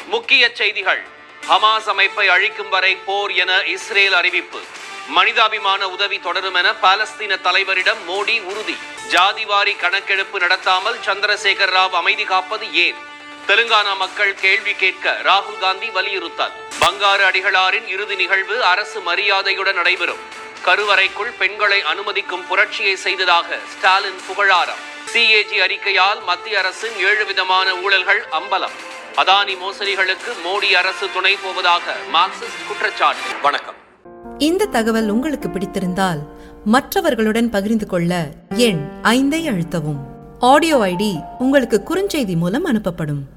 முக்கிய செய்திகள் ஹமாஸ் அமைப்பை அழிக்கும் வரை போர் என இஸ்ரேல் அறிவிப்பு மனிதாபிமான உதவி தொடரும் என பாலஸ்தீன தலைவரிடம் மோடி உறுதி ஜாதிவாரி கணக்கெடுப்பு நடத்தாமல் சந்திரசேகர் ராவ் அமைதி காப்பது ஏன் தெலுங்கானா மக்கள் கேள்வி கேட்க ராகுல் காந்தி வலியுறுத்தல் பங்காரு அடிகளாரின் இறுதி நிகழ்வு அரசு மரியாதையுடன் நடைபெறும் கருவறைக்குள் பெண்களை அனுமதிக்கும் புரட்சியை செய்ததாக ஸ்டாலின் புகழாரம் சிஏஜி அறிக்கையால் மத்திய அரசின் ஏழு விதமான ஊழல்கள் அம்பலம் அதானி மோசடிகளுக்கு மோடி அரசு துணை போவதாக மார்க்சிஸ்ட் குற்றச்சாட்டு வணக்கம் இந்த தகவல் உங்களுக்கு பிடித்திருந்தால் மற்றவர்களுடன் பகிர்ந்து கொள்ள எண் ஐந்தை அழுத்தவும் ஆடியோ ஐடி உங்களுக்கு குறுஞ்செய்தி மூலம் அனுப்பப்படும்